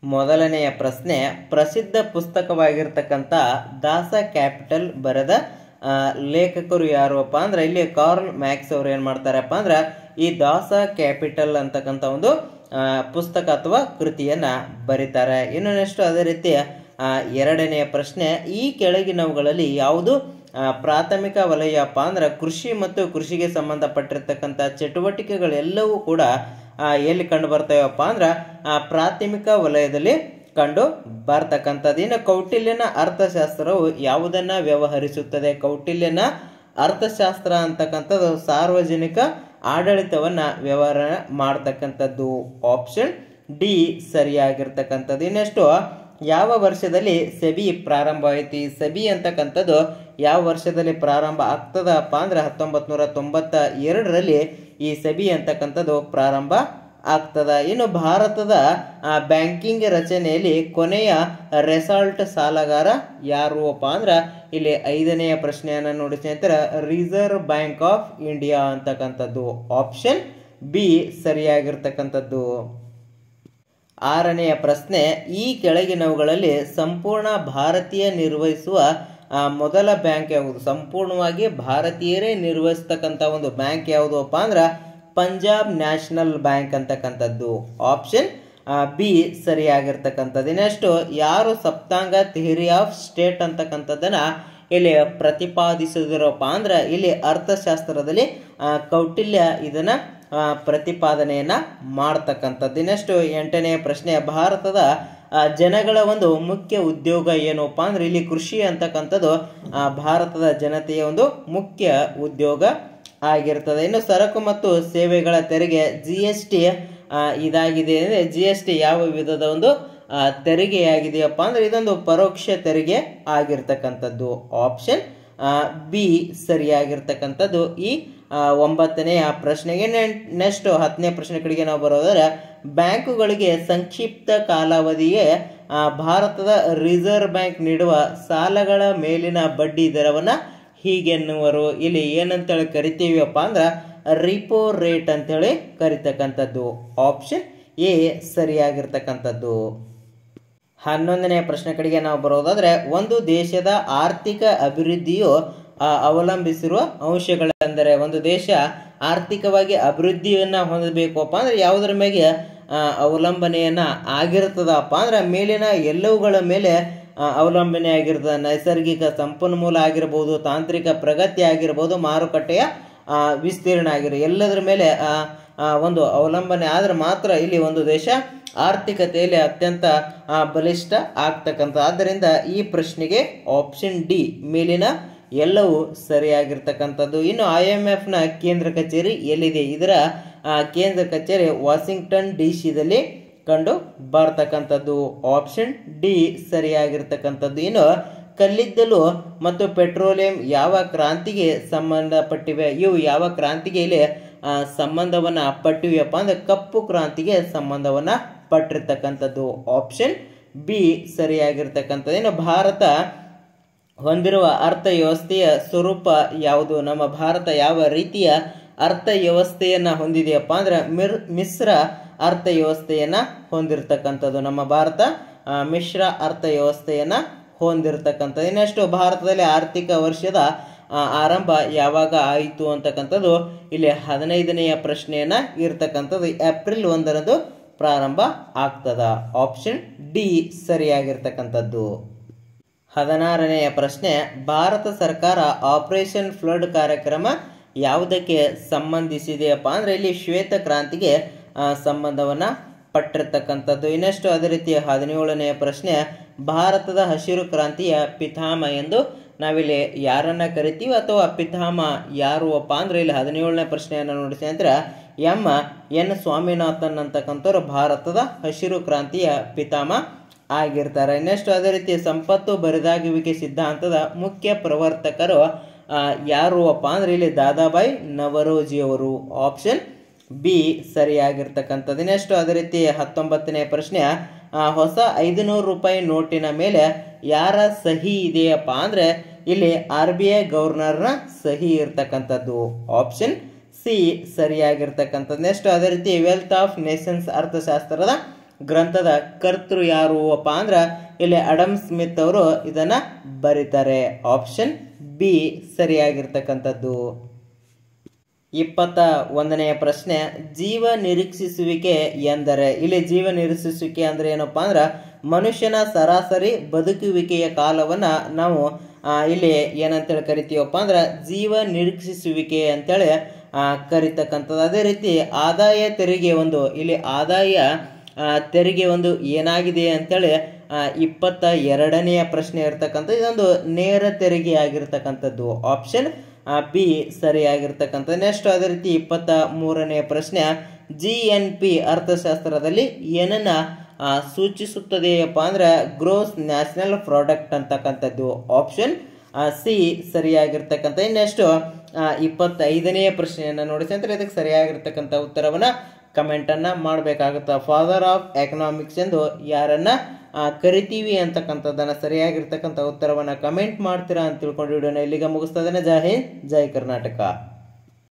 ಮೊದಲನೆಯ ಪ್ರಶ್ನೆ ಪ್ರಸಿದ್ಧ ಪುಸ್ತಕವಾಗಿರ್ತಕ್ಕಂಥ ದಾಸ ಕ್ಯಾಪಿಟಲ್ ಬರೆದ ಆ, ಲೇಖಕರು ಯಾರಪ್ಪ ಅಂದ್ರೆ ಇಲ್ಲಿ ಕಾರ್ಲ್ ಮ್ಯಾಕ್ಸ್ ಅವರು ಏನ್ ಮಾಡ್ತಾರಪ್ಪ ಅಂದ್ರೆ ಈ ದಾಸ ಕ್ಯಾಪಿಟಲ್ ಅಂತಕ್ಕಂಥ ಒಂದು ಆ, ಪುಸ್ತಕ ಅಥವಾ ಕೃತಿಯನ್ನ ಬರೀತಾರೆ ಇನ್ನು ನೆಕ್ಸ್ಟ್ ಅದೇ ರೀತಿ ಆ, ಎರಡನೆಯ ಪ್ರಶ್ನೆ ಈ ಕೆಳಗಿನವುಗಳಲ್ಲಿ ಯಾವುದು ಆ, ಪ್ರಾಥಮಿಕ ವಲಯಪ್ಪ ಅಂದ್ರೆ ಕೃಷಿ ಮತ್ತು ಕೃಷಿಗೆ ಸಂಬಂಧಪಟ್ಟಿರ್ತಕ್ಕಂಥ ಚಟುವಟಿಕೆಗಳೆಲ್ಲವೂ ಕೂಡ ಆ, ಎಲ್ಲಿ ಕಂಡು ಬರ್ತಾವಪ್ಪ ಅಂದ್ರೆ ಆ, ಪ್ರಾಥಮಿಕ ವಲಯದಲ್ಲಿ ಕಂಡು ಬರ್ತಕ್ಕಂಥದ್ದು ಇನ್ನು ಕೌಟಿಲ್ಯನ ಅರ್ಥಶಾಸ್ತ್ರವು ಯಾವುದನ್ನ ವ್ಯವಹರಿಸುತ್ತದೆ ಕೌಟಿಲ್ಯನ ಅರ್ಥಶಾಸ್ತ್ರ ಅಂತಕ್ಕಂಥದ್ದು ಸಾರ್ವಜನಿಕ ಆಡಳಿತವನ್ನ ವ್ಯವಹಾರ ಮಾಡ್ತಕ್ಕಂಥದ್ದು ಆಪ್ಷನ್ ಡಿ ಸರಿಯಾಗಿರ್ತಕ್ಕಂಥದ್ದು ಇನ್ನೆಷ್ಟು ಯಾವ ವರ್ಷದಲ್ಲಿ ಸೆಬಿ ಪ್ರಾರಂಭವಾಯಿತು ಈ ಸೆಬಿ ಅಂತಕ್ಕಂಥದ್ದು ಯಾವ ವರ್ಷದಲ್ಲಿ ಪ್ರಾರಂಭ ಆಗ್ತದಪ್ಪ ಅಂದ್ರೆ ಹತ್ತೊಂಬತ್ ನೂರ ತೊಂಬತ್ತ ಎರಡರಲ್ಲಿ ಈ ಸೆಬಿ ಅಂತಕ್ಕಂಥದ್ದು ಪ್ರಾರಂಭ ಆಗ್ತದ ಇನ್ನು ಭಾರತದ ಆ, ಬ್ಯಾಂಕಿಂಗ್ ರಚನೆಯಲ್ಲಿ ಕೊನೆಯ ರೆಸಾಲ್ಟ್ ಸಾಲಗಾರ ಯಾರು ಅಪ್ಪ ಅಂದ್ರೆ ಇಲ್ಲಿ ಐದನೆಯ ಪ್ರಶ್ನೆಯನ್ನ ನೋಡಿ ಸ್ನೇಹಿತರ ರಿಸರ್ವ್ ಬ್ಯಾಂಕ್ ಆಫ್ ಇಂಡಿಯಾ ಅಂತಕ್ಕಂಥದ್ದು ಆಪ್ಷನ್ ಬಿ ಸರಿಯಾಗಿರ್ತಕ್ಕಂಥದ್ದು ಆರನೆಯ ಪ್ರಶ್ನೆ ಈ ಕೆಳಗಿನವುಗಳಲ್ಲಿ ಸಂಪೂರ್ಣ ಭಾರತೀಯ ನಿರ್ವಹಿಸುವ ಆ, ಮೊದಲ ಬ್ಯಾಂಕ್ ಯಾವುದು ಸಂಪೂರ್ಣವಾಗಿ ಭಾರತೀಯರೇ ನಿರ್ವಹಿಸ್ತಕ್ಕಂಥ ಒಂದು ಬ್ಯಾಂಕ್ ಯಾವುದಪ್ಪ ಅಂದ್ರೆ ಪಂಜಾಬ್ ನ್ಯಾಷನಲ್ ಬ್ಯಾಂಕ್ ಅಂತಕ್ಕಂಥದ್ದು ಆಪ್ಷನ್ ಬಿ ಸರಿಯಾಗಿರ್ತಕ್ಕಂಥದ್ದು ನೆಕ್ಸ್ಟ್ ಯಾರು ಸಪ್ತಾಂಗ ಥಿಯರಿ ಆಫ್ ಸ್ಟೇಟ್ ಅಂತಕ್ಕಂಥದ್ದನ್ನ ಇಲ್ಲಿ ಪ್ರತಿಪಾದಿಸಿದಿರಪ್ಪ ಅಂದ್ರೆ ಇಲ್ಲಿ ಅರ್ಥಶಾಸ್ತ್ರದಲ್ಲಿ ಆ, ಕೌಟಿಲ್ಯ ಇದನ್ನ ಆ, ಪ್ರತಿಪಾದನೆಯನ್ನ ಮಾಡ್ತಕ್ಕಂಥದ್ದು ನೆಕ್ಸ್ಟ್ ಎಂಟನೇ ಪ್ರಶ್ನೆ ಭಾರತದ ಆ, ಜನಗಳ ಒಂದು ಮುಖ್ಯ ಉದ್ಯೋಗ ಏನಪ್ಪ ಅಂದ್ರೆ ಇಲ್ಲಿ ಕೃಷಿ ಅಂತಕ್ಕಂಥದ್ದು ಆ, ಭಾರತದ ಜನತೆಯ ಒಂದು ಮುಖ್ಯ ಉದ್ಯೋಗ ಆಗಿರ್ತದೆ ಇನ್ನು ಸರಕು ಮತ್ತು ಸೇವೆಗಳ ತೆರಿಗೆ ಜಿ ಎಸ್ ಟಿ ಇದಾಗಿದೆ ಅಂದ್ರೆ ಜಿ ಎಸ್ ಟಿ ಯಾವ ವಿಧದ ಒಂದು ಆ, ತೆರಿಗೆಯಾಗಿದೆಯಪ್ಪ ಅಂದ್ರೆ ಇದೊಂದು ಪರೋಕ್ಷ ತೆರಿಗೆ ಆಗಿರ್ತಕ್ಕಂಥದ್ದು ಆಪ್ಷನ್ ಬಿ ಸರಿಯಾಗಿರ್ತಕ್ಕಂಥದ್ದು ಈ ಆ, ಒಂಬತ್ತನೆಯ ಪ್ರಶ್ನೆಗೆ ನೆಕ್ಸ್ಟ್ ಹತ್ತನೇ ಪ್ರಶ್ನೆ ಕಡೆಗೆ ನಾವು ಬರೋದಾದ್ರೆ ಬ್ಯಾಂಕುಗಳಿಗೆ ಸಂಕ್ಷಿಪ್ತ ಕಾಲಾವಧಿಗೆ ಆ, ಭಾರತದ ರಿಸರ್ವ್ ಬ್ಯಾಂಕ್ ನೀಡುವ ಸಾಲಗಳ ಮೇಲಿನ ಬಡ್ಡಿ ದರವನ್ನ ಹೀಗೆನ್ನುವರು ಇಲ್ಲಿ ಏನಂತೇಳಿ ಕರಿತೀವಿಯಪ್ಪ ಅಂದ್ರೆ ರಿಪೋ ರೇಟ್ ಅಂತೇಳಿ ಕರಿತಕ್ಕಂಥದ್ದು ಆಪ್ಷನ್ ಎ ಸರಿಯಾಗಿರ್ತಕ್ಕಂಥದ್ದು ಹನ್ನೊಂದನೇ ಪ್ರಶ್ನೆ ಕಡೆಗೆ ನಾವು ಬರೋದಾದ್ರೆ ಒಂದು ದೇಶದ ಆರ್ಥಿಕ ಅಭಿವೃದ್ಧಿಯು ಆ, ಅವಲಂಬಿಸಿರುವ ಅಂಶಗಳೆಂದರೆ ಒಂದು ದೇಶ ಆರ್ಥಿಕವಾಗಿ ಅಭಿವೃದ್ಧಿಯನ್ನ ಹೊಂದಬೇಕಪ್ಪ ಅಂದ್ರೆ ಯಾವುದರ ಮೇಲೆ ಆ, ಅವಲಂಬನೆಯನ್ನ ಆಗಿರ್ತದಪ್ಪ ಅಂದ್ರೆ ಮೇಲಿನ ಎಲ್ಲವುಗಳ ಮೇಲೆ ಆ, ಅವಲಂಬನೆ ಆಗಿರ್ತದೆ ನೈಸರ್ಗಿಕ ಸಂಪನ್ಮೂಲ ಆಗಿರ್ಬೋದು ತಾಂತ್ರಿಕ ಪ್ರಗತಿ ಆಗಿರ್ಬೋದು ಮಾರುಕಟ್ಟೆಯ ಆ, ವಿಸ್ತೀರ್ಣ ಆಗಿರೋ ಎಲ್ಲದರ ಮೇಲೆ ಆ, ಆ, ಒಂದು ಅವಲಂಬನೆ ಆದ್ರೆ ಮಾತ್ರ ಇಲ್ಲಿ ಒಂದು ದೇಶ ಆರ್ಥಿಕತೆಯಲ್ಲಿ ಅತ್ಯಂತ ಆ, ಬಲಿಷ್ಠ ಆಗ್ತಕ್ಕಂಥ ಆದ್ದರಿಂದ ಈ ಪ್ರಶ್ನೆಗೆ ಆಪ್ಷನ್ ಡಿ ಮೇಲಿನ ಎಲ್ಲವೂ ಸರಿಯಾಗಿರ್ತಕ್ಕಂಥದ್ದು ಇನ್ನು ಐ ಎಂ ಎಫ್ ನ ಕೇಂದ್ರ ಕಚೇರಿ ಎಲ್ಲಿದೆ ಇದರ ಆ, ಕೇಂದ್ರ ಕಚೇರಿ ವಾಷಿಂಗ್ಟನ್ ಡಿ ಸಿದಲ್ಲಿ ಕಂಡು ಬರ್ತಕ್ಕಂಥದ್ದು ಆಪ್ಷನ್ ಡಿ ಸರಿಯಾಗಿರ್ತಕ್ಕಂಥದ್ದು ಇನ್ನು ಕಲ್ಲಿದ್ದಲು ಮತ್ತು ಪೆಟ್ರೋಲಿಯಂ ಯಾವ ಕ್ರಾಂತಿಗೆ ಸಂಬಂಧಪಟ್ಟಿವೆ ಇವು ಯಾವ ಕ್ರಾಂತಿಗೆ ಇಲ್ಲಿ ಆ, ಸಂಬಂಧವನ್ನ ಪಟ್ಟಿವೆಯಪ್ಪ ಅಂದ್ರೆ ಕಪ್ಪು ಕ್ರಾಂತಿಗೆ ಸಂಬಂಧವನ್ನ ಪಟ್ಟಿರ್ತಕ್ಕಂಥದ್ದು ಆಪ್ಷನ್ ಬಿ ಸರಿಯಾಗಿರ್ತಕ್ಕಂಥದ್ದು ಇನ್ನು ಭಾರತ ಹೊಂದಿರುವ ಅರ್ಥ ವ್ಯವಸ್ಥೆಯ ಸ್ವರೂಪ ಯಾವುದು ನಮ್ಮ ಭಾರತ ಯಾವ ರೀತಿಯ ಅರ್ಥ ವ್ಯವಸ್ಥೆಯನ್ನ ಹೊಂದಿದೆಯಪ್ಪ ಅಂದ್ರೆ ಮಿರ್ ಮಿಶ್ರ ಅರ್ಥ ವ್ಯವಸ್ಥೆಯನ್ನ ಹೊಂದಿರತಕ್ಕಂಥದ್ದು ನಮ್ಮ ಭಾರತ ಆ, ಮಿಶ್ರ ಅರ್ಥ ವ್ಯವಸ್ಥೆಯನ್ನ ಹೊಂದಿರತಕ್ಕಂಥದ್ದು ಇನ್ನಷ್ಟು ಭಾರತದಲ್ಲಿ ಆರ್ಥಿಕ ವರ್ಷದ ಆ, ಆರಂಭ ಯಾವಾಗ ಆಯಿತು ಅಂತಕ್ಕಂಥದ್ದು ಇಲ್ಲಿ ಹದಿನೈದನೆಯ ಪ್ರಶ್ನೆಯನ್ನ ಇರ್ತಕ್ಕಂಥದ್ದು ಏಪ್ರಿಲ್ ಒಂದರಂದು ಪ್ರಾರಂಭ ಆಗ್ತದ ಆಪ್ಷನ್ ಡಿ ಸರಿಯಾಗಿರ್ತಕ್ಕಂಥದ್ದು ಹದಿನಾರನೆಯ ಪ್ರಶ್ನೆ ಭಾರತ ಸರ್ಕಾರ ಆಪರೇಷನ್ ಫ್ಲಡ್ ಕಾರ್ಯಕ್ರಮ ಯಾವುದಕ್ಕೆ ಸಂಬಂಧಿಸಿದೆಯಪ್ಪ ಅಂದ್ರೆ ಇಲ್ಲಿ ಶ್ವೇತ ಕ್ರಾಂತಿಗೆ ಆ, ಸಂಬಂಧವನ್ನ ಪಟ್ಟಿರ್ತಕ್ಕಂಥದ್ದು ಇನ್ನಷ್ಟು ಅದೇ ರೀತಿ ಹದಿನೇಳನೆಯ ಪ್ರಶ್ನೆ ಭಾರತದ ಹಸಿರು ಕ್ರಾಂತಿಯ ಪಿತಾಮ ಎಂದು ನಾವಿಲ್ಲಿ ಯಾರನ್ನ ಕರಿತೀವಿ ಅಥವಾ ಪಿತಾಮ ಯಾರು ಅಪ್ಪ ಅಂದ್ರೆ ಇಲ್ಲಿ ಹದಿನೇಳನೇ ಪ್ರಶ್ನೆಯನ್ನು ನೋಡಿಸಿ ಅಂದ್ರೆ ಎಂ ಎನ್ ಸ್ವಾಮಿನಾಥನ್ ಅಂತಕ್ಕಂಥವ್ರು ಭಾರತದ ಹಸಿರು ಕ್ರಾಂತಿಯ ಪಿತಾಮ ಆಗಿರ್ತಾರೆ ನೆಕ್ಸ್ಟ್ ಅದೇ ರೀತಿ ಸಂಪತ್ತು ಬರಿದಾಗುವಿಕೆ ಸಿದ್ಧಾಂತದ ಮುಖ್ಯ ಪ್ರವರ್ತಕರು ಆ, ಯಾರು ಅಪ್ಪ ಅಂದ್ರೆ ಇಲ್ಲಿ ದಾದಾಬಾಯಿ ನವರೋಜಿಯವರು ಆಪ್ಷನ್ ಬಿ ಸರಿಯಾಗಿರ್ತಕ್ಕಂಥದ್ದು ನೆಕ್ಸ್ಟ್ ಅದೇ ರೀತಿ ಹತ್ತೊಂಬತ್ತನೇ ಪ್ರಶ್ನೆ ಆ, ಹೊಸ ಐದುನೂರು ರೂಪಾಯಿ ನೋಟಿನ ಮೇಲೆ ಯಾರ ಸಹಿ ಇದೆಯಪ್ಪ ಅಂದ್ರೆ ಇಲ್ಲಿ ಆರ್ ಬಿ ಐ ಗವರ್ನರ್ನ ಸಹಿ ಇರ್ತಕ್ಕಂಥದ್ದು ಆಪ್ಷನ್ ಸಿ ಸರಿಯಾಗಿರ್ತಕ್ಕಂಥದ್ದು ನೆಕ್ಸ್ಟ್ ಅದೇ ರೀತಿ ವೆಲ್ತ್ ಆಫ್ ನೇಷನ್ಸ್ ಅರ್ಥಶಾಸ್ತ್ರದ ಗ್ರಂಥದ ಕರ್ತೃ ಯಾರು ಅಪ್ಪ ಅಂದ್ರ ಇಲ್ಲಿ ಅಡಮ್ ಸ್ಮಿತ್ ಅವರು ಇದನ್ನ ಬರೀತಾರೆ ಆಪ್ಷನ್ ಬಿ ಸರಿಯಾಗಿರ್ತಕ್ಕಂಥದ್ದು ಇಪ್ಪತ್ತ ಒಂದನೆಯ ಪ್ರಶ್ನೆ ಜೀವ ನಿರೀಕ್ಷಿಸುವಿಕೆ ಎಂದರೆ ಇಲ್ಲಿ ಜೀವ ನಿರೀಕ್ಷಿಸುವಿಕೆ ಅಂದ್ರೆ ಏನಪ್ಪಾ ಅಂದ್ರ ಮನುಷ್ಯನ ಸರಾಸರಿ ಬದುಕುವಿಕೆಯ ಕಾಲವನ್ನ ನಾವು ಆ, ಇಲ್ಲಿ ಏನಂತೇಳಿ ಕರಿತೀವಪ್ಪ ಅಂದ್ರ ಜೀವ ನಿರೀಕ್ಷಿಸುವಿಕೆ ಅಂತೇಳಿ ಆ, ಕರಿತಕ್ಕಂಥದ್ದು ಅದೇ ರೀತಿ ಆದಾಯ ತೆರಿಗೆ ಒಂದು ಇಲ್ಲಿ ಆದಾಯ ಆ, ತೆರಿಗೆ ಒಂದು ಏನಾಗಿದೆ ಅಂತೇಳಿ ಆ, ಇಪ್ಪತ್ತ ಎರಡನೆಯ ಪ್ರಶ್ನೆ ಇರ್ತಕ್ಕಂಥ ಇದೊಂದು ನೇರ ತೆರಿಗೆ ಆಗಿರ್ತಕ್ಕಂಥದ್ದು ಆಪ್ಷನ್ ಬಿ ಸರಿಯಾಗಿರ್ತಕ್ಕಂಥದ್ದು ನೆಕ್ಸ್ಟ್ ಅದೇ ರೀತಿ ಇಪ್ಪತ್ತ ಮೂರನೆಯ ಪ್ರಶ್ನೆ ಜಿ ಎನ್ ಪಿ ಅರ್ಥಶಾಸ್ತ್ರದಲ್ಲಿ ಏನನ್ನ ಆ, ಸೂಚಿಸುತ್ತದೆಯಪ್ಪ ಅಂದ್ರೆ ಗ್ರೋಸ್ ನ್ಯಾಷನಲ್ ಪ್ರಾಡಕ್ಟ್ ಅಂತಕ್ಕಂಥದ್ದು ಆಪ್ಷನ್ ಸಿ ಸರಿಯಾಗಿರ್ತಕ್ಕಂಥ ನೆಕ್ಸ್ಟ್ ಇಪ್ಪತ್ತೈದನೆಯ ಪ್ರಶ್ನೆಯನ್ನು ನೋಡಿ ಸ್ನೇಹಿತರೆ ಇದಕ್ಕೆ ಸರಿಯಾಗಿರ್ತಕ್ಕಂಥ ಉತ್ತರವನ್ನ ಕಮೆಂಟ್ ಅನ್ನ ಮಾಡಬೇಕಾಗುತ್ತೆ ಫಾದರ್ ಆಫ್ ಎಕನಾಮಿಕ್ಸ್ ಎಂದು ಯಾರನ್ನ ಆ, ಕರಿತೀವಿ ಅಂತಕ್ಕಂಥದ್ದನ್ನ ಸರಿಯಾಗಿರ್ತಕ್ಕಂಥ ಉತ್ತರವನ್ನ ಕಮೆಂಟ್ ಮಾಡ್ತೀರಾ ಅಂತ ತಿಳ್ಕೊಂಡು ವಿಡಿಯೋನ ಇಲ್ಲಿಗೆ ಮುಗಿಸ್ತದನ್ನ ಜೈ ಹಿಂದ್ ಜೈ ಕರ್ನಾಟಕ